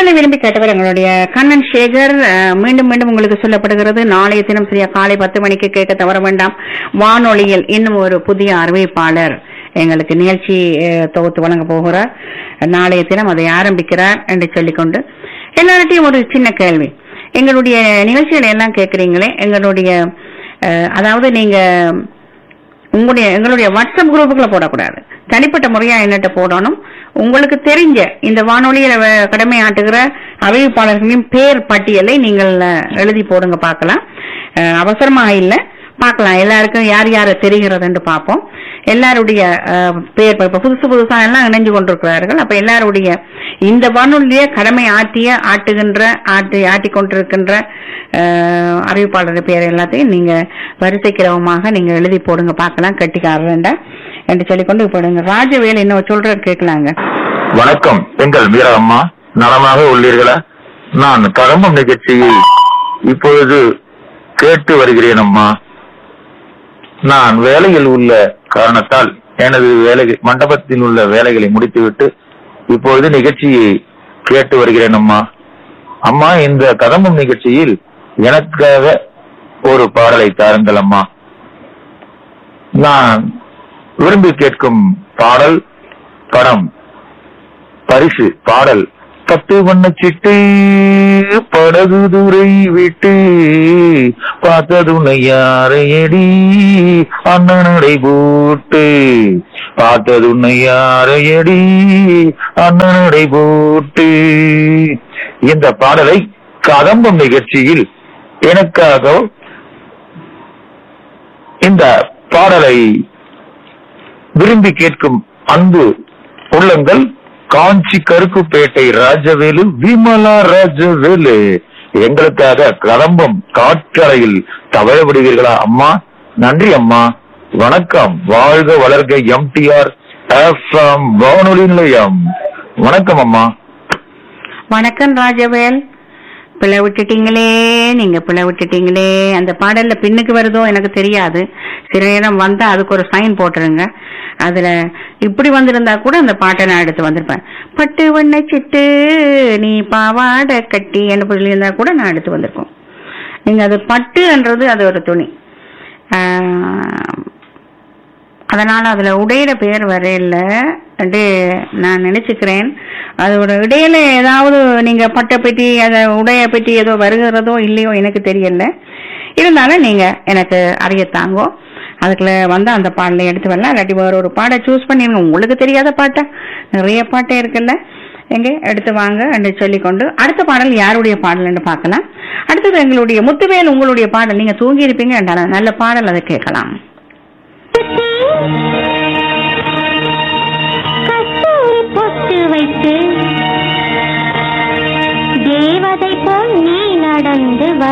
பாடலை விரும்பி கேட்டவர் எங்களுடைய கண்ணன் சேகர் அஹ், மீண்டும் மீண்டும் உங்களுக்கு சொல்லப்படுகிறது நாளைய தினம் சரியா காலை பத்து மணிக்கு கேட்க தவற வேண்டாம் வானொலியில் இன்னும் ஒரு புதிய அறிவிப்பாளர் எங்களுக்கு நிகழ்ச்சி அஹ், தொகுத்து வழங்க போகிறார் நாளைய தினம் அதை ஆரம்பிக்கிறார் என்று சொல்லிக்கொண்டு எல்லார்ட்டையும் ஒரு சின்ன கேள்வி எங்களுடைய நிகழ்ச்சிகளை எல்லாம் கேட்கறீங்களே எங்களுடைய அஹ், அதாவது நீங்க உங்களுடைய எங்களுடைய வாட்ஸ்அப் குரூப்புக்குள்ள போடக்கூடாது தனிப்பட்ட முறையா என்னட்ட போடணும் உங்களுக்கு தெரிஞ்ச இந்த வானொலியில வ- கடமையாற்றுகிற அறிவிப்பாளர்களின் பேர் பட்டியலை நீங்கள் அஹ், எழுதி போடுங்க பார்க்கலாம் அஹ், அவசரமா இல்ல பார்க்கலாம் எல்லாருக்கும் யார் யார தெரிகிறதுன்னு பார்ப்போம் எல்லாருடைய அஹ், பேர் இப்ப புதுசு புதுசா எல்லாம் இணைஞ்சு கொண்டிருக்கிறார்கள் அப்ப எல்லாருடைய இந்த வானொலியே கடமை ஆற்றிய ஆட்டுகின்ற ஆட்டி ஆட்டிக் கொண்டிருக்கின்ற அஹ், அறிவிப்பாளர் பேர் எல்லாத்தையும் நீங்க வரிசைக்கிரமமாக நீங்க எழுதி போடுங்க பார்க்கலாம் கட்டிக்காரண்டா என்று சொல்லிக்கொண்டு போடுங்க ராஜவேல் என்ன சொல்ற கேட்கலாங்க வணக்கம் எங்கள் மீரா அம்மா நலமாக உள்ளீர்களா நான் கடம்பம் நிகழ்ச்சியை இப்பொழுது கேட்டு வருகிறேன் அம்மா நான் வேலையில் உள்ள காரணத்தால் எனது வேலை மண்டபத்தில் உள்ள வேலைகளை முடித்துவிட்டு இப்பொழுது நிகழ்ச்சியை கேட்டு வருகிறேன் அம்மா அம்மா இந்த கதம்பம் நிகழ்ச்சியில் எனக்காக ஒரு பாடலை தாருங்கள் அம்மா நான் விரும்பி கேட்கும் பாடல் படம் பரிசு பாடல் பத்து வண்ண சிட்டு படகு துறை விட்டு பார்த்ததுனை யாரையடி அண்ணனடை போட்டு பார்த்ததுனை யாரையடி அண்ணனடை போட்டு இந்த பாடலை கதம்பம் நிகழ்ச்சியில் எனக்காக இந்த பாடலை விரும்பி கேட்கும் அன்பு உள்ளங்கள் காஞ்சி கருக்குப்பேட்டை ராஜவேலு விமலா ராஜவேலு எங்களுக்காக கதம்பம் காற்றறையில் தவழ விடுவீர்களா அம்மா நன்றி அம்மா வணக்கம் வாழ்க வளர்க எம்டிஆர் எஃப்எம் வானொலி நிலையம் வணக்கம் அம்மா வணக்கம் ராஜவேல் பிள்ளை விட்டுட்டீங்களே நீங்க பிள்ளை விட்டுட்டீங்களே அந்த பாடல்ல பின்னுக்கு வருதோ எனக்கு தெரியாது சில நேரம் வந்தா அதுக்கு ஒரு சைன் போட்டுருங்க அதுல இப்படி வந்திருந்தா கூட அந்த பாட்டை நான் எடுத்து வந்திருப்பேன் பட்டு வண்ண சிட்டு நீ பாவாடை கட்டி என்ன சொல்லியிருந்தா கூட நான் எடுத்து வந்திருக்கோம் நீங்க அது பட்டுன்றது அது ஒரு துணி ஆஹ், அதனால அதுல உடையிற பேர் வரையில என்று நான் நினைச்சுக்கிறேன் அதோட இடையில ஏதாவது நீங்க பட்டை பெட்டி அத உடைய பெட்டி ஏதோ வருகிறதோ இல்லையோ எனக்கு தெரியல இருந்தாலும் நீங்க எனக்கு அறியத்தாங்கோ அதுக்குள்ள வந்து அந்த பாடலை எடுத்து வரலாம் இல்லாட்டி வேற ஒரு பாட்டை சூஸ் பண்ணிருங்க உங்களுக்கு தெரியாத பாட்டை நிறைய பாட்டே இருக்குல்ல எங்க எடுத்து வாங்க என்று சொல்லிக்கொண்டு அடுத்த பாடல் யாருடைய பாடல்னு பார்க்கலாம் அடுத்தது எங்களுடைய முத்துவேல் உங்களுடைய பாடல் நீங்க தூங்கி இருப்பீங்க நல்ல பாடல் அதை கேட்கலாம் கஸ்தூரி பொட்டு வைத்து தேவதை போல் நீ நடந்து வர